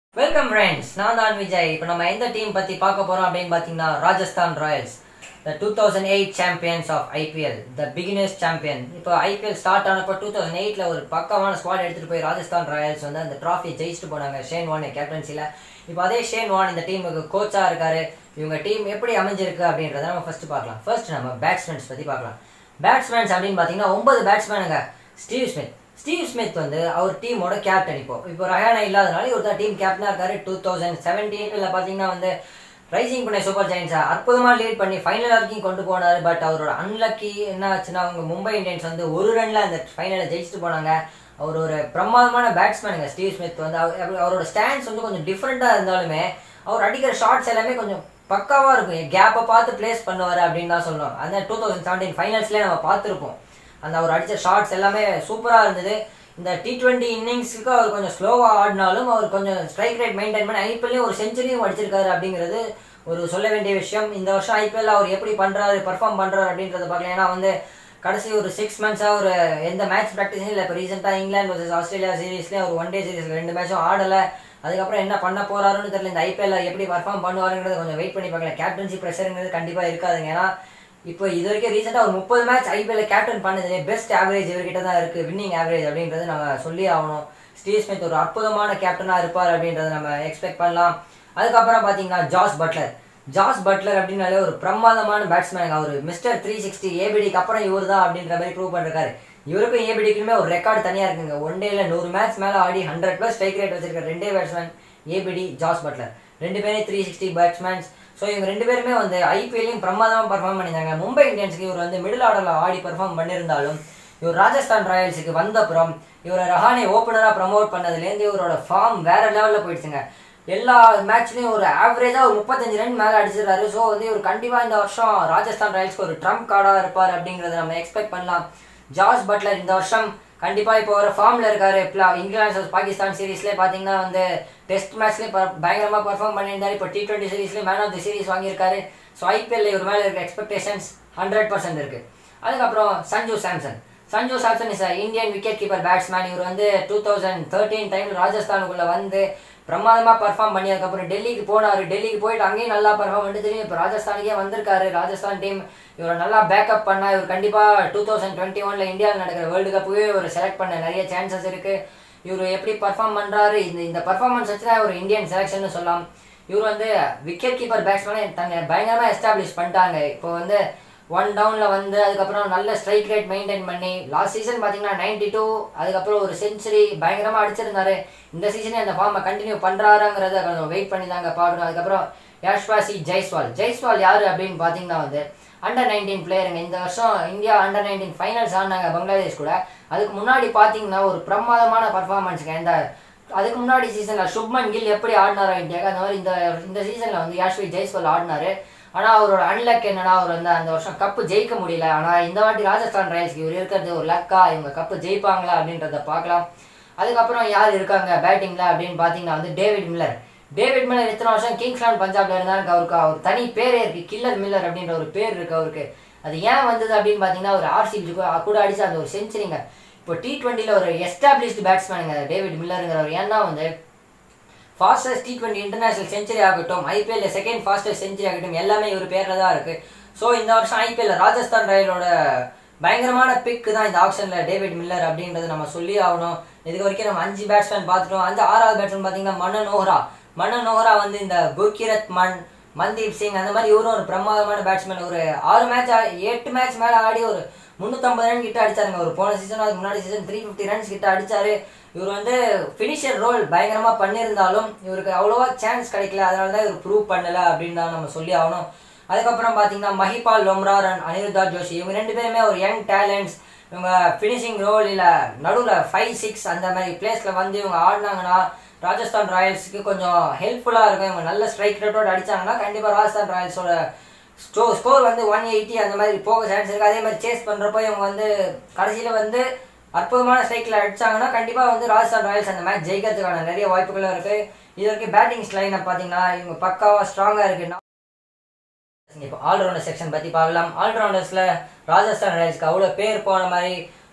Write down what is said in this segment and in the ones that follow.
welcome friends நான் தான் விஜய் இப்போ நம்ம எந்த டீம் பற்றி பார்க்க போகிறோம் அப்படின்னு பார்த்தீங்கன்னா Rajasthan royals the two thousand eight champions of IPL the beginners champion இப்போ ஐபிஎல் ஸ்டார்ட் ஆனப்போ டூ தௌசண்ட் எயிட்டில் ஒரு பக்கமான ஸ்குவாட் எடுத்துகிட்டு போய் ராஜஸ்தான் ராயல்ஸ் வந்து அந்த ட்ராஃபி ஜெயிச்சுட்டு போனாங்க ஷேன் வான் கேப்டன்சியில் இப்போ அதே ஷேன் வான் இந்த டீமுக்கு கோச்சாக இருக்காரு இவங்க டீம் எப்படி அமைஞ்சிருக்கு அப்படின்றத நம்ம ஃபர்ஸ்ட் பார்க்கலாம் ஃபர்ஸ்ட் நம்ம பேட்ஸ்மேன்ஸ் பற்றி பார்க்கலாம் பேட்ஸ்மேன்ஸ் அப்படின்னு பார்த்தீங்கன்னா ஒன்பது பேட்ஸ்மேனுங்க ஸ்டீவ் ஸ்மித் ஸ்டீவ் ஸ்மித் வந்து அவர் டீமோட கேப்டன் இப்போ இப்போ ரயானா இல்லாதனால இவர் தான் டீம் கேப்டனாக இருக்காரு டூ தௌசண்ட் செவன்டீனில் பார்த்தீங்கன்னா வந்து ரைசிங் பண்ண சூப்பர் ஜெயின்ஸை அற்புதமாக லீட் பண்ணி ஃபைனல் வரைக்கும் கொண்டு போனார் பட் அவரோட அன்லக்கி என்ன ஆச்சுன்னா அவங்க மும்பை இந்தியன்ஸ் வந்து ஒரு ரன்ல அந்த ஃபைனலை ஜெயிச்சுட்டு போனாங்க அவர் ஒரு பிரமாதமான பேட்ஸ்மேனுங்க ஸ்டீவ் ஸ்மித் வந்து அவர் அவரோட ஸ்டாண்ட்ஸ் வந்து கொஞ்சம் டிஃப்ரெண்ட்டாக இருந்தாலுமே அவர் அடிக்கிற ஷாட்ஸ் எல்லாமே கொஞ்சம் பக்காவாக இருக்கும் கேப்பை பார்த்து பிளேஸ் பண்ணுவார் அப்படின்னு தான் சொல்லணும் அந்த டூ தௌசண்ட் செவன்டீன் ஃபைனல்ஸ்லேயே நம்ம பார்த்துருப்போம் அந்த அவர் அடித்த ஷாட்ஸ் எல்லாமே சூப்பராக இருந்தது இந்த டி ட்வெண்ட்டி இன்னிங்ஸுக்கு அவர் கொஞ்சம் ஸ்லோவாக ஆடினாலும் அவர் கொஞ்சம் ஸ்ட்ரைக் ரேட் மெயின்டைன் பண்ணி ஐபிஎல்லையும் ஒரு செஞ்சுரியும் அடிச்சிருக்காரு அப்படிங்கிறது ஒரு சொல்ல வேண்டிய விஷயம் இந்த வருஷம் ஐபிஎல் அவர் எப்படி பண்ணுறாரு பர்ஃபார்ம் பண்ணுறாரு அப்படின்றத பார்க்கலாம் ஏன்னா வந்து கடைசி ஒரு சிக்ஸ் மந்த்ஸாக ஒரு எந்த மேட்ச் ப்ராக்டிஸும் இல்லை இப்போ ரீசெண்டாக இங்கிலாந்து வர்சஸ் ஆஸ்திரேலியா சீரீஸ்லேயே ஒரு ஒன் டே சீரீஸில் ரெண்டு மேட்சும் ஆடலை அதுக்கப்புறம் என்ன பண்ண போறாருன்னு தெரியல இந்த ஐபிஎல்ல எப்படி பர்ஃபார்ம் பண்ணுவாருங்கிறத கொஞ்சம் வெயிட் பண்ணி பார்க்கலாம் கேப்டன்சி ப்ரெஷருங்கிறது கண்டிப்பாக இருக்காதுங்க ஏன்னா இப்போ இது வரைக்கும் ரீசெண்டாக ஒரு முப்பது மேட்ச் ஐபிஎல்ல கேப்டன் பண்ணதுலே பெஸ்ட் ஆவரேஜ் இவர்கிட்ட தான் இருக்குது வின்னிங் ஆவரேஜ் அப்படின்றது நம்ம சொல்லி ஆகணும் ஸ்டீவ் ஸ்மித் ஒரு அற்புதமான கேப்டனாக இருப்பார் அப்படின்றத நம்ம எக்ஸ்பெக்ட் பண்ணலாம் அதுக்கப்புறம் பார்த்தீங்கன்னா ஜாஸ் பட்லர் ஜாஸ் பட்லர் அப்படின்னாலே ஒரு பிரமாதமான பேட்ஸ்மேன் அவர் மிஸ்டர் த்ரீ சிக்ஸ்டி ஏபிடிக்கு அப்புறம் இவர் தான் அப்படின்ற மாதிரி ப்ரூவ் பண்ணிருக்காரு இவருக்கும் ஏபிடிக்குமே ஒரு ரெக்கார்டு தனியாக இருக்குங்க ஒன் டேல நூறு மேட்ச் மேலே ஆடி ஹண்ட்ரட் ப்ளஸ் ஸ்ட்ரைக் ரேட் வச்சிருக்க ரெண்டே பேட்ஸ்மேன் ஏபிடி ஜாஸ் பட்லர் ரெண்டு பேரும் த்ரீ சிக்ஸ்டி பேட்ஸ்மேன்ஸ் ஸோ இவங்க ரெண்டு பேருமே வந்து ஐபிஎல்லையும் பிரமாதமாக பர்ஃபார்ம் பண்ணியிருந்தாங்க மும்பை இந்தியன்ஸுக்கு இவர் வந்து மிடில் ஆர்டரில் ஆடி பர்ஃபார்ம் பண்ணியிருந்தாலும் இவர் ராஜஸ்தான் ராயல்ஸுக்கு வந்தப்புறம் இவரை ரஹானே ஓப்பனராக ப்ரமோட் பண்ணதுலேருந்து இவரோட ஃபார்ம் வேற லெவலில் போயிடுச்சுங்க எல்லா மேட்ச்லையும் ஒரு ஆவரேஜாக ஒரு முப்பத்தஞ்சு ரன் மேலே அடிச்சிடுறாரு ஸோ வந்து இவர் கண்டிப்பாக இந்த வருஷம் ராஜஸ்தான் ராயல்ஸ்க்கு ஒரு ட்ரம்ப் கார்டாக இருப்பார் அப்படிங்கிறத நம்ம எக்ஸ்பெக்ட் பண்ணலாம் ஜார்ஜ் பட்லர் இந்த வருஷம் கண்டிப்பாக இப்போ ஒரு ஃபார்மில் இருக்காரு இங்கிலாந்து பாகிஸ்தான் சீரீஸ்லேயே பார்த்தீங்கன்னா வந்து டெஸ்ட் மேட்ச்லேயே பயங்கரமாக பர்ஃபார்ம் பண்ணியிருந்தாரு இப்போ டி டுவெண்ட்டி சீரீஸ்லேயே மேன் ஆஃப் தி சீரீஸ் வாங்கியிருக்காரு ஸோ ஐபிஎல்ல இவர் மேலே இருக்க எக்ஸ்பெக்டேஷன்ஸ் ஹண்ட்ரட் பர்சன்ட் இருக்குது அதுக்கப்புறம் Sanju Samson Sanju Samson is Indian wicket keeper batsman இவர் வந்து டூ தௌசண்ட் தேர்ட்டீன் டைமில் ராஜஸ்தானுக்குள்ளே வந்து பிரமாதமாக பர்ஃபார்ம் பண்ணி அதுக்கப்புறம் டெல்லிக்கு போனார் டெல்லிக்கு போயிட்டு அங்கேயும் நல்லா பர்ஃபார்ம் பண்ணி தெரியும் இப்போ ராஜஸ்தானுக்கே வந்திருக்காரு ராஜஸ்தான் டீம் இவரை நல்லா பேக்கப் பண்ணா இவர் கண்டிப்பாக டூ தௌசண்ட் டுவெண்ட்டி ஒனில் இந்தியாவில் நடக்கிற வேர்ல்டு கப்புவே ஒரு செலக்ட் பண்ண நிறைய சான்சஸ் இருக்குது இவர் எப்படி பர்ஃபார்ம் பண்ணுறாரு இந்த இந்த பர்ஃபார்மன்ஸ் வச்சு தான் ஒரு இந்தியன் செலெக்ஷன் சொல்லலாம் இவர் வந்து விக்கெட் கீப்பர் பேட்ஸ்மேனே தன்னை பயங்கரமாக எஸ்டாப்ளிஷ் பண்ணிட்டாங்க இப்போ வந்து ஒன் டவுனில் வந்து அதுக்கப்புறம் நல்ல ஸ்ட்ரைக் ரேட் மெயின்டைன் பண்ணி லாஸ்ட் சீசன் பார்த்தீங்கன்னா நைன்டி டூ அதுக்கப்புறம் ஒரு செஞ்சுரி பயங்கரமாக அடிச்சிருந்தாரு இந்த சீசனே அந்த ஃபார்மை கண்டினியூ பண்ணுறாருங்கிறத கொஞ்சம் வெயிட் பண்ணி தாங்க பார்க்கணும் அதுக்கப்புறம் யாஷ்வாசி ஜெய்ஸ்வால் ஜெய்ஸ்வால் யார் அப்படின்னு பார்த்தீங்கன்னா வந்து அண்டர் நைன்டீன் பிளேயருங்க இந்த வருஷம் இந்தியா அண்டர் நைன்டீன் ஃபைனல்ஸ் ஆனாங்க பங்களாதேஷ் கூட அதுக்கு முன்னாடி பார்த்தீங்கன்னா ஒரு பிரமாதமான பர்ஃபார்மன்ஸுங்க இந்த அதுக்கு முன்னாடி சீசனில் சுப்மன் கில் எப்படி ஆடினாரோ இந்தியாவுக்கு அந்த மாதிரி இந்த இந்த சீசனில் வந்து யாஷ்வி ஜெய்ஸ்வால் ஆடினாரு ஆனால் அவரோட அன்லக் என்னன்னா அவர் வந்து அந்த வருஷம் கப்பு ஜெயிக்க முடியல ஆனால் இந்த வாட்டி ராஜஸ்தான் ராயல்ஸ்க்கு இவர் இருக்கிறது ஒரு லக்கா இவங்க கப்பு ஜெயிப்பாங்களா அப்படின்றத பார்க்கலாம் அதுக்கப்புறம் யார் இருக்காங்க பேட்டிங்கில் அப்படின்னு பார்த்தீங்கன்னா வந்து டேவிட் மில்லர் டேவிட் மில்லர் இத்தனை வருஷம் கிங்ஸ்லாண்ட் பஞ்சாப்ல இருந்தாருக்கு அவருக்கு அவர் தனி பேரே இருக்கு கில்லர் மில்லர் அப்படின்ற ஒரு பேர் இருக்கு அவருக்கு அது ஏன் வந்தது அப்படின்னு பார்த்தீங்கன்னா ஒரு ஆர்சிபி கூட அடிச்ச அந்த ஒரு செஞ்சுரிங்க இப்போ டி ட்வெண்ட்டியில் ஒரு எஸ்டாப்ளிஷ்டு பேட்ஸ்மேனுங்க டேவிட் மில்லருங்கிறவர் ஏன்னா வந்து fastest T twenty international century ஆகட்டும் ஐபிஎல்ல செகண்ட் ஃபாஸ்டஸ்ட் செஞ்சுரி ஆகட்டும் எல்லாமே இவர் பேரில் தான் இருக்கு ஸோ இந்த வருஷம் ஐபிஎல்ல ராஜஸ்தான் ராயலோட பயங்கரமான பிக் தான் இந்த ஆப்ஷனில் டேவிட் மில்லர் அப்படின்றது நம்ம சொல்லி ஆகணும் இது வரைக்கும் நம்ம அஞ்சு பேட்ஸ்மேன் பார்த்துட்டோம் அந்த ஆறாவது பேட்ஸ்மேன் பார்த்தீங்கன்னா மன்னன் ஓஹரா மன்னன் ஓஹரா வந்து இந்த குர்கிரத் மண் மன்தீப் சிங் அந்த மாதிரி இவரும் ஒரு பிரமாதமான பேட்ஸ்மேன் ஒரு ஆறு மேட்ச் எட்டு மேட்ச் மேலே ஆடி ஒரு முந்நூற்றம்பது ரன் கிட்ட அடிச்சாருங்க ஒரு போன சீசன் அதுக்கு முன்னாடி சீசன் த்ரீ ஃபிஃப்டி ரன்ஸ் கிட்ட அடிச்சாரு இவர் வந்து ஃபினிஷர் ரோல் பயங்கரமாக பண்ணியிருந்தாலும் இவருக்கு அவ்வளோவா சான்ஸ் கிடைக்கல அதனால தான் இவர் ப்ரூவ் பண்ணலை அப்படின்னு தான் நம்ம சொல்லி ஆகணும் அதுக்கப்புறம் பார்த்தீங்கன்னா மஹிபால் லொம்ரார் அண்ட் அனிருத்தா ஜோஷி இவங்க ரெண்டு பேருமே ஒரு யங் டேலண்ட்ஸ் இவங்க ஃபினிஷிங் ரோல் இல்லை நடுவில் ஃபைவ் சிக்ஸ் அந்த மாதிரி பிளேஸில் வந்து இவங்க ஆடினாங்கன்னா ராஜஸ்தான் ராயல்ஸுக்கு கொஞ்சம் ஹெல்ப்ஃபுல்லாக இருக்கும் இவங்க நல்ல ஸ்ட்ரைக் ரேட்டோட அடித்தாங்கன்னா கண்டிப்பாக ராஜஸ்தான் ராயல்ஸோட ஸ்டோ ஸ்கோர் வந்து ஒன் எயிட்டி அந்த மாதிரி போக சான்ஸ் இருக்குது அதே மாதிரி சேஸ் பண்ணுறப்போ இவங்க வந்து கடைசியில் வந்து அற்புதமான ஸ்ட்ரைக்கில் அடிச்சாங்கன்னா கண்டிப்பாக வந்து ராஜஸ்தான் ராயல்ஸ் அந்த மேட்ச் ஜெயிக்கிறதுக்கான நிறைய வாய்ப்புகளும் இருக்குது இது வரைக்கும் பேட்டிங் லைனை பார்த்தீங்கன்னா இவங்க பக்காவாக ஸ்ட்ராங்காக இருக்குது இப்போ ஆல்ரவுண்டர் செக்ஷன் பற்றி பார்க்கலாம் ஆல்ரவுண்டர்ஸில் ராஜஸ்தான் ராயல்ஸ்க்கு அவ்வளோ பேர் போன மாதிரி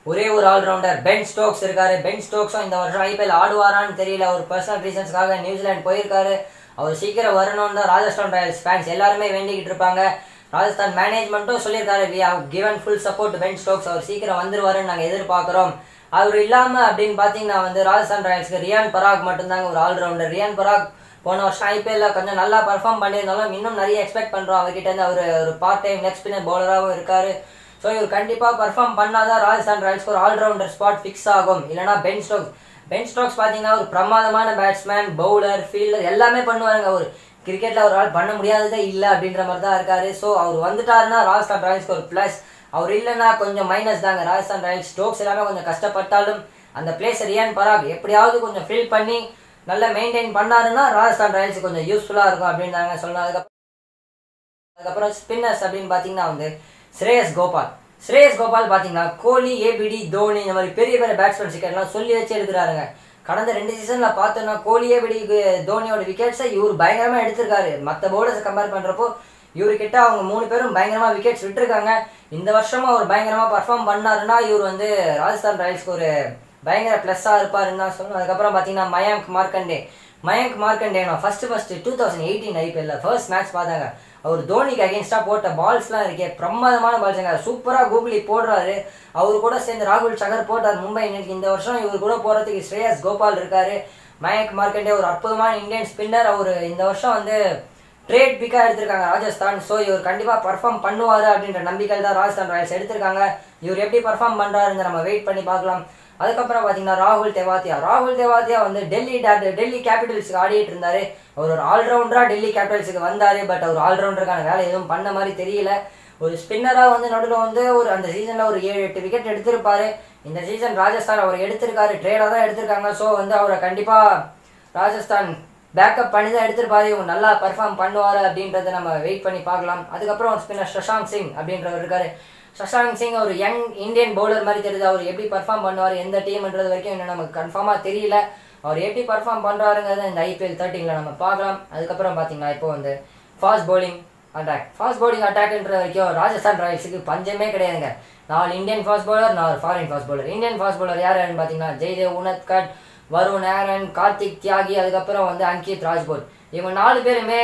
ஒரே ஒரு ஆல்ரவுண்டர் பென் ஸ்டோக்ஸ் இருக்காரு பென் ஸ்டோக்ஸும் இந்த வருஷம் ஐபிஎல் ஆடுவாரான்னு தெரியல ஒரு பர்சனல் ரீசன்ஸ்க்காக நியூசிலாந்து போயிருக்காரு அவர் சீக்கிரம் வரணும்னு தான் ராஜஸ்தான் ராயல்ஸ் ஃபேன்ஸ் எல்லாருமே வேண்டிக்கிட்டு இருப்பாங்க ராஜஸ்தான் மேனேஜ்மெண்ட்டும் சொல்லியிருக்காரு we have given full support Ben Stokes அவர் சீக்கிரம் வந்துருவாருன்னு நாங்கள் எதிர்பார்க்குறோம் அவர் இல்லாமல் அப்படின்னு பார்த்தீங்கன்னா வந்து ராஜஸ்தான் ராயல்ஸ்க்கு ரியான் பராக் மட்டும்தாங்க ஒரு ஆல்ரவுண்டர் ரியான் பராக் போன வருஷம் ஐபிஎல்ல கொஞ்சம் நல்லா பர்ஃபார்ம் பண்ணியிருந்தாலும் இன்னும் நிறைய எக்ஸ்பெக்ட் பண்ணுறோம் அவர்கிட்ட இருந்து அவர் ஒரு பார்ட் டைம் லெக் ஸ்பின்னர் பவுலராகவும் இருக்காரு ஸோ இவர் கண்டிப்பாக பர்ஃபார்ம் பண்ணாதான் ராஜஸ்தான் ராயல்ஸ்க்கு ஒரு ஆல்ரவுண்டர் ஸ்பாட் ஃபிக்ஸ் ஆகும் இல்லைனா பென் ஸ்டோக்ஸ் பென் ஸ்டோக்ஸ் பார்த்தீங்கன்னா ஒரு பிரமாதமான பேட்ஸ்மேன் பவுலர் ஃபீல்டர் எல்லாமே பண்ணுவாருங்க அவர் கிரிக்கெட்டில் ஒரு ஆள் பண்ண முடியாததே இல்லை அப்படின்ற மாதிரி தான் இருக்காரு ஸோ அவர் வந்துட்டாருன்னா ராஜஸ்தான் ராயல்ஸ்க்கு ஒரு ப்ளஸ் அவர் இல்லைன்னா கொஞ்சம் மைனஸ் தாங்க ராஜஸ்தான் ராயல்ஸ் ஸ்டோக்ஸ் எல்லாமே கொஞ்சம் கஷ்டப்பட்டாலும் அந்த பிளேஸ் ரியான் பராக் எப்படியாவது கொஞ்சம் ஃபில் பண்ணி நல்லா மெயின்டைன் பண்ணாருன்னா ராஜஸ்தான் ராயல்ஸ் கொஞ்சம் யூஸ்ஃபுல்லாக இருக்கும் அப்படின்னு நாங்கள் சொல்லலாம் அதுக்கப்புறம் அதுக்கப்புறம் ஸ்பின்னர்ஸ் அப்படின்னு பார்த்தீங்கன்னா வந்து ஸ்ரேயஸ் கோபால் ஸ்ரேயஸ் கோபால் பார்த்தீங்கன்னா கோலி ஏபிடி தோனி இந்த மாதிரி பெரிய பெரிய பேட்ஸ்மேன் விக்கெட்லாம் சொல்லி வச்சு எடுக்கிறாருங்க கடந்த ரெண்டு சீசன்ல பார்த்தோம்னா கோலி ஏபிடி தோனியோட விக்கெட்ஸை இவர் பயங்கரமா எடுத்திருக்காரு மற்ற பவுலர்ஸ் கம்பேர் பண்றப்போ இவர்கிட்ட அவங்க மூணு பேரும் பயங்கரமா விக்கெட்ஸ் விட்டுருக்காங்க இந்த வருஷமும் அவர் பயங்கரமா பர்ஃபார்ம் பண்ணாருன்னா இவர் வந்து ராஜஸ்தான் ராயல்ஸ்க்கு ஒரு பயங்கர ப்ளஸ்ஸாக இருப்பாருன்னு தான் சொல்லணும் அதுக்கப்புறம் பார்த்தீங்கன்னா மயங்க் மார்க்கண்டே மயங்க் மார்க்கண்டே நான் first first two thousand eighteen ஐபிஎல்ல ஃபர்ஸ்ட் மேட்ச் பார்த்தாங்க அவர் தோனிக்கு அகேன்ஸ்டாக போட்ட பால்ஸ்லாம் இருக்கே பிரமாதமான பால்ஸுங்க சூப்பராக கூகுளி போடுறாரு அவர் கூட சேர்ந்து ராகுல் சகர் போட்டார் மும்பை இந்தியன்ஸ்க்கு இந்த வருஷம் இவர் கூட போகிறதுக்கு ஸ்ரேயஸ் கோபால் இருக்காரு மயங்க் மார்க்கண்டே ஒரு அற்புதமான இந்தியன் ஸ்பின்னர் அவர் இந்த வருஷம் வந்து ட்ரேட் பிக்காக எடுத்திருக்காங்க ராஜஸ்தான் ஸோ இவர் கண்டிப்பாக பர்ஃபார்ம் பண்ணுவார் அப்படின்ற நம்பிக்கையில் தான் ராஜஸ்தான் ராயல்ஸ் எடுத்திருக்காங்க இவர் எப்படி பர்ஃபார்ம் பண்ணுறாருன்னு நம்ம வெயிட் பண்ணி பார்க்கலாம் அதுக்கப்புறம் பார்த்தீங்கன்னா ராகுல் தெவாத்தியா ராகுல் தெவாத்தியா வந்து டெல்லி டெல்லி கேபிட்டல்ஸுக்கு ஆடிட்டு இருந்தாரு அவர் ஒரு ஆல்ரவுண்டராக டெல்லி கேபிட்டல்ஸுக்கு வந்தார் பட் அவர் ஆல்ரவுண்டருக்கான வேலை எதுவும் பண்ண மாதிரி தெரியல ஒரு ஸ்பின்னராக வந்து நடுவில் வந்து ஒரு அந்த சீசனில் ஒரு ஏழு எட்டு விக்கெட் எடுத்திருப்பாரு இந்த சீசன் ராஜஸ்தான் அவர் எடுத்திருக்காரு ட்ரேடாக தான் எடுத்திருக்காங்க ஸோ வந்து அவரை கண்டிப்பாக ராஜஸ்தான் பேக்கப் பண்ணி தான் எடுத்திருப்பாரு இவங்க நல்லா பர்ஃபார்ம் பண்ணுவார் அப்படின்றத நம்ம வெயிட் பண்ணி பார்க்கலாம் அதுக்கப்புறம் ஒரு ஸ்பின்னர் சஷாங்க் சிங் அப்படின்றவர் இருக்காரு சஷாங்க் சிங் ஒரு யங் இந்தியன் பவுலர் மாதிரி தெரியுது அவர் எப்படி பர்ஃபார்ம் பண்ணுவார் எந்த டீம்ன்றது வரைக்கும் இன்னும் நமக்கு கன்ஃபார்மாக தெரியல அவர் எப்படி பர்ஃபார்ம் பண்ணுறாருங்கிறத இந்த ஐபிஎல் தேர்ட்டினில் நம்ம பார்க்கலாம் அதுக்கப்புறம் பார்த்தீங்கன்னா இப்போ வந்து fast bowling attack fast bowling அட்டாக்ன்ற வரைக்கும் ராஜஸ்தான் ராயல்ஸுக்கு பஞ்சமே கிடையாதுங்க நாலு இந்தியன் ஃபாஸ்ட் பவுலர் நாலு foreign fast bowler Indian fast bowler யார் யாருன்னு பார்த்தீங்கன்னா ஜெய்தேவ் உனத்கட் வருண் ஆரன் கார்த்திக் தியாகி அதுக்கப்புறம் வந்து அங்கித் ராஜ்போட் இவங்க நாலு பேருமே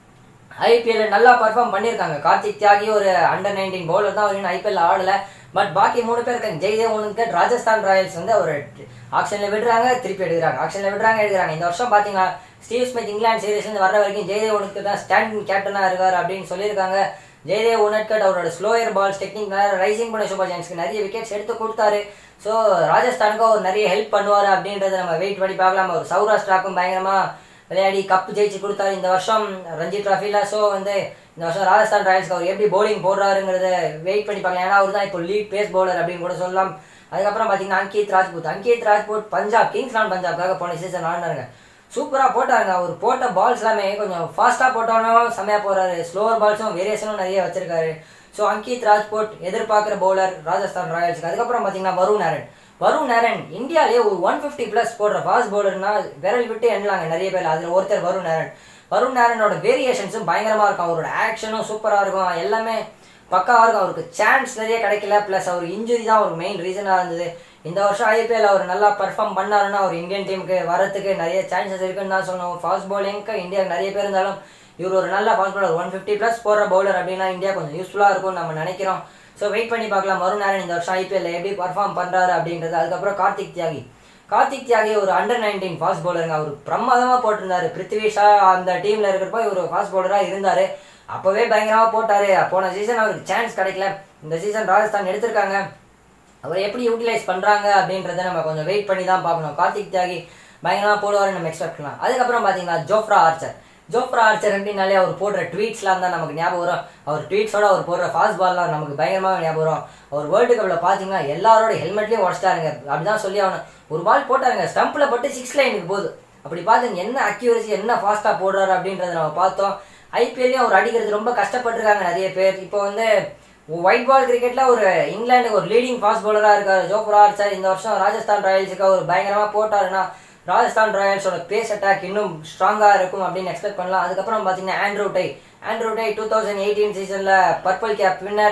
ஐபிஎல் நல்லா பர்ஃபார்ம் பண்ணியிருக்காங்க கார்த்திக் தியாகி ஒரு அண்டர் நைன்டீன் பவுலர் தான் அவர் ஐபிஎல் ஆடல பட் பாக்கி மூணு பேர் இருக்காங்க ஜெய்தேவ் உனத்கட் ராஜஸ்தான் ராயல்ஸ் வந்து அவர் ஆக்ஷனில் விடுறாங்க திருப்பி எடுக்கிறாங்க ஆக்ஷனில் விடுறாங்க எடுக்கிறாங்க இந்த வருஷம் பார்த்தீங்கன்னா ஸ்டீவ் ஸ்மித் இங்கிலாந்து சீரீஸ்லேருந்து வர வரைக்கும் ஜெயதேவ் உனத்கட் தான் ஸ்டாண்டிங் கேப்டனாக இருக்கார் அப்படின்னு சொல்லியிருக்காங்க ஜெயதேவ் உனத்கட் அவரோட ஸ்லோயர் பால்ஸ் டெக்னிக் ரைசிங் பண்ண சூப்பர் ஜெயின்ஸ்க்கு நிறைய விக்கெட்ஸ் எடுத்து கொடுத்தாரு ஸோ ராஜஸ்தானுக்கு அவர் நிறைய ஹெல்ப் பண்ணுவார் அப்படின்றத நம்ம வெயிட் பண்ணி பார்க்கலாம் அவர் சௌராஷ்டிராக்கும் பயங்கரமாக விளையாடி கப் ஜெயிச்சு கொடுத்தாரு இந்த வருஷம் ரஞ்சி ட்ராஃபில ஸோ வந்து இந்த வருஷம் ராஜஸ்தான் ராயல்ஸ்க்கு அவர் எப்படி பவுலிங் போடுறாருங்கிறத வெயிட் பண்ணி பார்க்கலாம் ஏன்னா அவர் தான் இப்போ லீட் பேஸ் பவுலர் அப்படின்னு கூட சொல்லலாம் அதுக்கப்புறம் பார்த்தீங்கன்னா அங்கித் ராஜ்பூத் அங்கித் ராஜ்பூத் பஞ்சாப் கிங்ஸ்லாண்ட் பஞ்சாப்காக போன சீசன் ஆடினாருங்க சூப்பராக போட்டாருங்க அவர் போட்ட பால்ஸ் எல்லாமே கொஞ்சம் ஃபாஸ்ட்டாக போட்டாலும் செம்மையாக போறாரு ஸ்லோவர் பால்ஸும் வேரியேஷனும் நிறைய வச்சிருக்காரு ஸோ அங்கித் ராஜ்பூட் எதிர்பார்க்குற பவுலர் ராஜஸ்தான் ராயல்ஸ்க்கு அதுக்கப்புறம் பார்த்தீங்கன்னா வருண் நாரன் வருண் நாரன் இந்தியாவிலே ஒரு ஒன் ஃபிஃப்டி ப்ளஸ் போடுற ஃபாஸ்ட் பவுலர்னா விரல் விட்டு எண்ணலாங்க நிறைய பேர் அதில் ஒருத்தர் வருண் நாரன் வருண் நாரனோட வேரியேஷன்ஸும் பயங்கரமாக இருக்கும் அவரோட ஆக்ஷனும் சூப்பராக இருக்கும் எல்லாமே பக்காவாக இருக்கும் அவருக்கு சான்ஸ் நிறைய கிடைக்கல ப்ளஸ் அவர் இன்ஜுரி தான் ஒரு மெயின் ரீசனாக இருந்தது இந்த வருஷம் ஐபிஎல் அவர் நல்லா பர்ஃபார்ம் பண்ணாருன்னா அவர் இந்தியன் டீமுக்கு வரத்துக்கு நிறைய சான்சஸ் இருக்குன்னு தான் சொன்னோம் ஃபாஸ்ட் பவுலிங்க்கு இந்தியாவுக்கு நிறைய பேர் இருந்தாலும் இவர் ஒரு நல்ல fast bowler one fifty plus போகிற பவுலர் அப்படின்னா இந்தியா கொஞ்சம் யூஸ்ஃபுல்லாக இருக்கும்னு நம்ம நினைக்கிறோம் ஸோ வெயிட் பண்ணி பார்க்கலாம் வருண் நாராயண் இந்த வருஷம் ஐபிஎல்ல எப்படி பர்ஃபார்ம் பண்ணுறாரு அப்படின்றது அதுக்கப்புறம் கார்த்திக் தியாகி கார்த்திக் தியாகி ஒரு அண்டர் நைன்டீன் ஃபாஸ்ட் பவுலருங்க அவர் பிரமாதமாக போட்டிருந்தாரு பிருத்திவிஷா அந்த டீமில் இருக்கிறப்போ இவர் ஃபாஸ்ட் பவுலராக இருந்தார் அப்போவே பயங்கரமாக போட்டார் போன சீசன் அவருக்கு சான்ஸ் கிடைக்கல இந்த சீசன் ராஜஸ்தான் எடுத்திருக்காங்க அவர் எப்படி யூட்டிலைஸ் பண்ணுறாங்க அப்படின்றத நம்ம கொஞ்சம் வெயிட் பண்ணி தான் பார்க்கணும் கார்த்திக் தியாகி பயங்கரமாக போடுவார்னு நம்ம எக்ஸ்பெக்ட் பண்ணலாம் அதுக்கப்புறம் பார்த்தீங்கன்னா ஜோஃப்ரா ஆர்ச்சர் ஜோஃப்ரா ஆர்ச்சர் அப்படின்னாலே அவர் போடுற ட்வீட்ஸ்லாம் தான் நமக்கு ஞாபகம் வரும் அவர் ட்வீட்ஸோட அவர் போடுற ஃபாஸ்ட் பால்லாம் நமக்கு பயங்கரமாக ஞாபகம் வரும் அவர் வேர்ல்டு கப்பில் பார்த்தீங்கன்னா எல்லாரோட ஹெல்மெட்லேயும் உடச்சிட்டாருங்க அப்படிதான் சொல்லி அவனை ஒரு பால் போட்டாருங்க ஸ்டம்பில் பட்டு சிக்ஸ் லைனுக்கு போகுது அப்படி பார்த்து என்ன அக்யூரசி என்ன ஃபாஸ்ட்டாக போடுறாரு அப்படின்றத நம்ம பார்த்தோம் ஐபிஎல்லையும் அவர் அடிக்கிறது ரொம்ப கஷ்டப்பட்டிருக்காங்க நிறைய பேர் இப்போ வந்து ஒயிட் பால் கிரிக்கெட்ல ஒரு இங்கிலாந்துக்கு ஒரு லீடிங் ஃபாஸ்ட் பவுலராக இருக்காரு ஜோஃப்ரா ஆர்ச்சர் இந்த வருஷம் ராஜஸ்தான் ராயல்ஸுக்கு அவர் பயங்கரமாக போட்டாருன்னா ராஜஸ்தான் ராயல்ஸோட பேஸ் அட்டாக் இன்னும் ஸ்ட்ராங்காக இருக்கும் அப்படின்னு எக்ஸ்பெக்ட் பண்ணலாம் அதுக்கப்புறம் பார்த்தீங்கன்னா Andrew Tye Andrew Tye two thousand eighteen சீசனில் பர்பிள் கேப் வின்னர்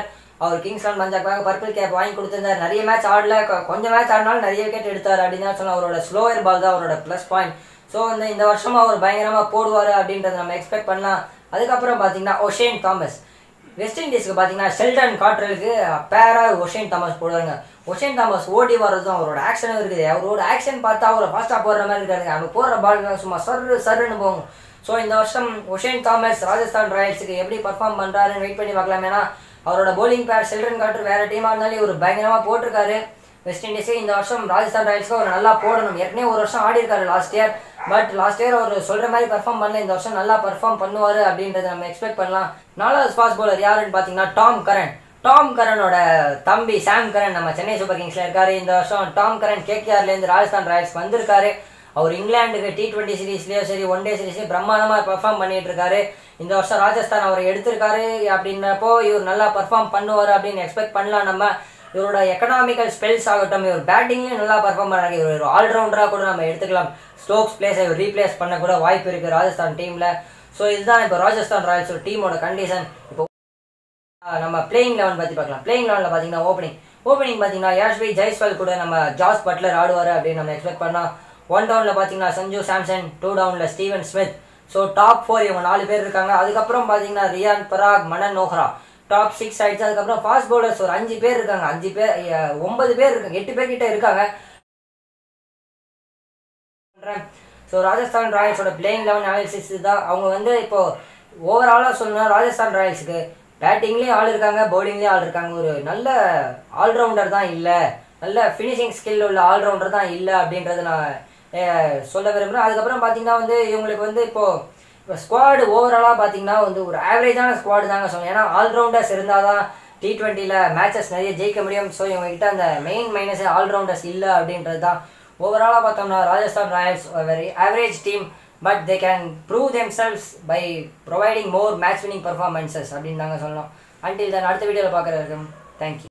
அவர் கிங்ஸ்லாண்ட் பஞ்சாப்காக பர்பிள் கேப் வாங்கி கொடுத்திருந்தார் நிறைய மேட்ச் ஆடல கொ- கொஞ்சம் மேட்ச் ஆடினாலும் நிறைய விக்கெட் எடுத்தார் அப்படின்னு தான் சொல்லலாம் அவரோட ஸ்லோயர் பால் தான் அவரோட ப்ளஸ் பாயிண்ட் ஸோ இந்த இந்த வருஷம் அவர் பயங்கரமாக போடுவார் அப்படின்றத நம்ம எக்ஸ்பெக்ட் பண்ணலாம் அதுக்கப்புறம் பார்த்தீங்கன்னா ஒஷேன் தாமஸ் வெஸ்ட் இண்டீஸ்க்கு பார்த்தீங்கன்னா ஷெல்டன் காட்ரலுக்கு பேரா ஒஷேன் தாமஸ் போடுவாங்க ஒஷேன் தாமஸ் ஓடி வர்றதும் அவரோட ஆக்ஷனும் இருக்குது அவரோட ஆக்ஷன் பார்த்தா அவரை ஃபாஸ்ட்டாக போடுற மாதிரி இருக்காருங்க அவங்க போடுற பால் சும்மா சர்ரு சர்ருன்னு போகும் ஸோ இந்த வருஷம் ஒஷேன் தாமஸ் ராஜஸ்தான் ராயல்ஸுக்கு எப்படி பர்ஃபார்ம் பண்ணுறாருன்னு வெயிட் பண்ணி பார்க்கலாம் ஏன்னா அவரோட bowling பேர் ஷெல்டன் காட்ரு வேற டீமாக இருந்தாலும் இவர் பயங்கரமாக போட்டிருக்காரு வெஸ்ட் இண்டீஸே இந்த வருஷம் ராஜஸ்தான் ராயல்ஸ்க்கு அவர் நல்லா போடணும் ஏற்கனவே ஒரு வருஷம் ஆடி இருக்காரு last year but last year அவர் சொல்ற மாதிரி பெர்ஃபார்ம் பண்ணல இந்த வருஷம் நல்லா பெர்ஃபார்ம் பண்ணுவாரு அப்படின்றத நம்ம எக்ஸ்பெக்ட் பண்ணலாம் நாலாவது ஃபாஸ்ட் bowler யாருன்னு பார்த்தீங்கன்னா டாம் கரன் டாம் கரனோட தம்பி சாம் கரன் நம்ம சென்னை சூப்பர் கிங்ஸ்ல இருக்காரு இந்த வருஷம் டாம் கரன் கேகேஆர்ல இருந்து ராஜஸ்தான் ராயல்ஸ் வந்திருக்காரு அவர் இங்கிலாந்துக்கு டி டுவெண்ட்டி சீரீஸ்லயோ சரி ஒன் டே சீரீஸ்லயும் பிரம்மாண்டமா பெர்ஃபார்ம் பண்ணிட்டு இருக்காரு இந்த வருஷம் ராஜஸ்தான் அவரை எடுத்திருக்காரு அப்படின்னப்போ இவர் நல்லா பெர்ஃபார்ம் பண்ணுவார் அப்படின்னு எக்ஸ்பெக்ட் பண்ணலாம் நம்ம இவரோட எக்கனாமிக்கல் ஸ்பெல்ஸ் ஆகட்டும் இவர் பேட்டிங்லேயும் நல்லா பெர்ஃபார்ம் பண்ணுறாங்க இவர் ஒரு ஆல்ரவுண்டராக கூட நம்ம எடுத்துக்கலாம் ஸ்டோக்ஸ் பிளேஸை இவர் ரீப்ளேஸ் பண்ண கூட வாய்ப்பு இருக்குது ராஜஸ்தான் டீமில் ஸோ இதுதான் இப்போ ராஜஸ்தான் ராயல்ஸ் டீமோட கண்டிஷன் இப்போ ஆஹ் நம்ம பிளேயிங் லெவன் பற்றி பார்க்கலாம் பிளேயிங் லெவனில் பார்த்தீங்கன்னா ஓப்பனிங் ஓப்பனிங் பார்த்தீங்கன்னா யாஷ்வி ஜெய்ஸ்வால் கூட நம்ம ஜாஸ் பட்லர் ஆடுவார் அப்படின்னு நம்ம எக்ஸ்பெக்ட் பண்ணலாம் ஒன் டவுனில் பார்த்தீங்கன்னா சஞ்சு சாம்சன் டூ டவுனில் Steven Smith so top four இவங்க நாலு பேர் இருக்காங்க அதுக்கப்புறம் பார்த்தீங்கன்னா ரியான் பராக் மனன் நோஹ்ரா டாப் சிக்ஸ் ஆயிடுச்சு அதுக்கப்புறம் ஃபாஸ்ட் பவுலர்ஸ் ஒரு அஞ்சு பேர் இருக்காங்க அஞ்சு பேர் அஹ், ஒன்பது பேர் இருக்காங்க எட்டு பேர் கிட்ட இருக்காங்க ஸோ ராஜஸ்தான் ராயல்ஸோட பிளேயிங் லெவன் அனாலிசிஸ் தான் அவங்க வந்து இப்போ ஓவராலாக சொல்லணும்னா ராஜஸ்தான் ராயல்ஸுக்கு பேட்டிங்லேயும் ஆள் இருக்காங்க பவுலிங்லேயும் ஆள் இருக்காங்க ஒரு நல்ல ஆல்ரவுண்டர் தான் இல்லை நல்ல ஃபினிஷிங் ஸ்கில் உள்ள ஆல்ரவுண்டர் தான் இல்லை அப்படின்றத நான் அஹ், சொல்ல விரும்புகிறேன் அதுக்கப்புறம் பார்த்தீங்கன்னா வந்து இவங்களுக்கு வந்து இப்போ இப்போ ஸ்குவாடு ஓவராலாக பார்த்தீங்கன்னா வந்து ஒரு ஆவரேஜான ஸ்குவாடு தாங்க சொல்லணும் ஏன்னா ஆல்ரவுண்டர்ஸ் இருந்தால் தான் டி டுவெண்ட்டியில் மேட்சஸ் நிறைய ஜெயிக்க முடியும் ஸோ இவங்க கிட்ட அந்த மெயின் மைனஸ் ஆல்ரவுண்டர்ஸ் இல்லை அப்படின்றது தான் ஓவராலாக பார்த்தோம்னா Rajasthan royals very average team but they can prove themselves by providing more match winning performances அப்படின்னு நாங்கள் சொல்லணும் அன்டில் தென் அடுத்த வீடியோவில் பார்க்குற வரைக்கும் தேங்க்யூ